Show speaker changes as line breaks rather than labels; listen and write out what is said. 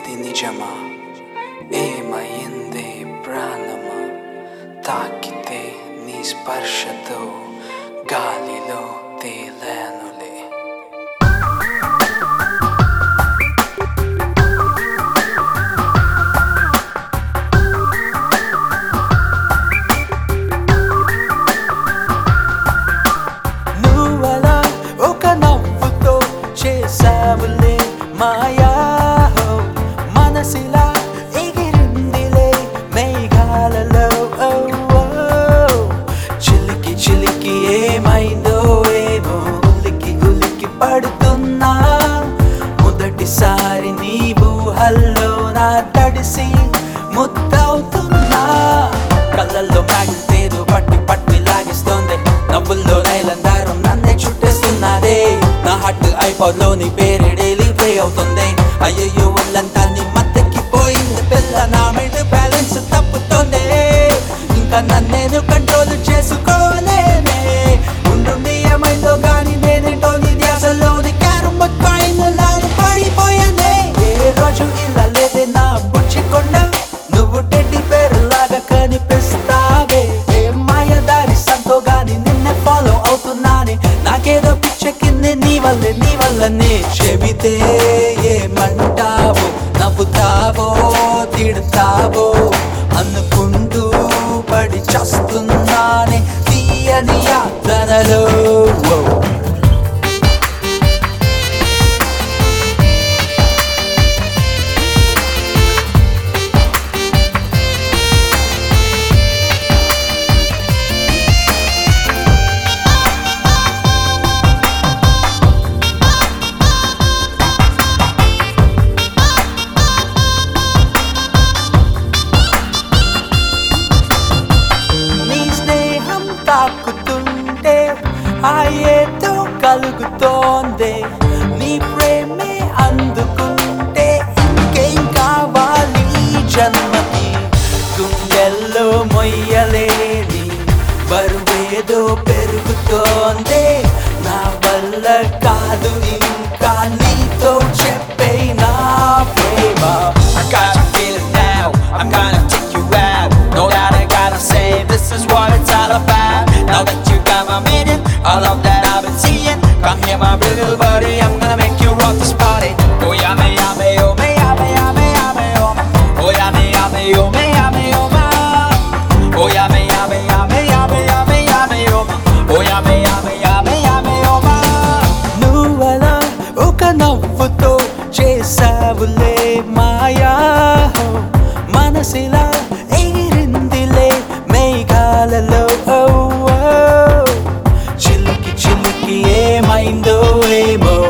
ఇది నిజమా ఏమైంది ప్రాణమా తాకితే నీ స్పర్శతో గాలిలో తేలానులే నువ్వలా ఒక నవ్వుతో చేసావులే మాయా హో. మనసిలా ఎగిరిందిలే మేఘాలలో ఓ, ఓ. చిలికి చిలికి ఏమైందో ఏమో ఉలికి ఉలికి పడుతున్నా మొదటిసారి నీ ఊహల్లో నా తడిసి ముద్దవుతున్నా కళ్ళల్లో మ్యాగితేదో పట్టి పట్టి లాగిస్తోంది నవ్వుల్లో రైలందారం నన్నే చుట్టేస్తున్నదే నా హట్ ఐపాడ్ లో నీ పేరే డైలీ ప్లే అవుతుంది అయ్యయ్యో ఒళ్ళంతా నీ మత్తెక్కి పోయింది పిల్ల నా మీద బ్యాలెన్స్ తప్పుతోంది ఇంకా నన్నేను కంట్రోల్ చేసుకోలేనే ఉండుండి ఏమైందో గాని నేనేంటో నీ ధ్యాసలోని క్యారం పైన లాగా పడిపోయానే ఏ రోజు ఇలా లేదే నా బుచ్చి కొండ నువ్వు టెడ్డి పేరు లాగా కనిపిస్తావే ఏ మాయదారి సంతో గాని నిన్నే ఫాలో అవుతున్నానే నాకేదో పిచ్చెక్కింది నీ వల్లే నీ వల్లనే చెబితే ఏమంటావో నవ్వుతావో తిడతావో అనుకుంటూ పడి చస్తున్నానే తీయని యాత్రలో నీ స్నేహం తాకుతుంటే ఆ ఏదో కలుగుతోంది నీ ప్రేమే అందుకుంటే ఇంకేం కావాలి ఈ జన్మకి గుండెల్లో మొయ్యలేని బరువేదో పెరుగుతోంది నా వల్ల కాదు ఇంకా నీతో చెప్పే నా ప్రేమ
I got you feeling now. I'm gonna take you out. Know that I gotta say this is what it's all about. Now that you got my meaning, all of that I've been seeing. Come here, my little buddy. I'm gonna make you rock this party. Oh yeah, me, yeah, me, oh me, yeah, me, yeah, me, yeah, me, oh me. Oh yeah, me, yeah, me, oh me, yeah, me, oh me. Oh yeah, me, yeah, me, yeah, me, yeah, me, yeah, me, yeah, me, oh me. Oh yeah, me, yeah, me, yeah, me, yeah, me, oh me.
నువ్వలా ఒక నవ్వుతో చేసావులే మాయా హో. మనసిలా ఎగిరిందిలే మేఘాలలో ఓ, ఓ. చిలికి చిలికి ఏమైందో ఏమో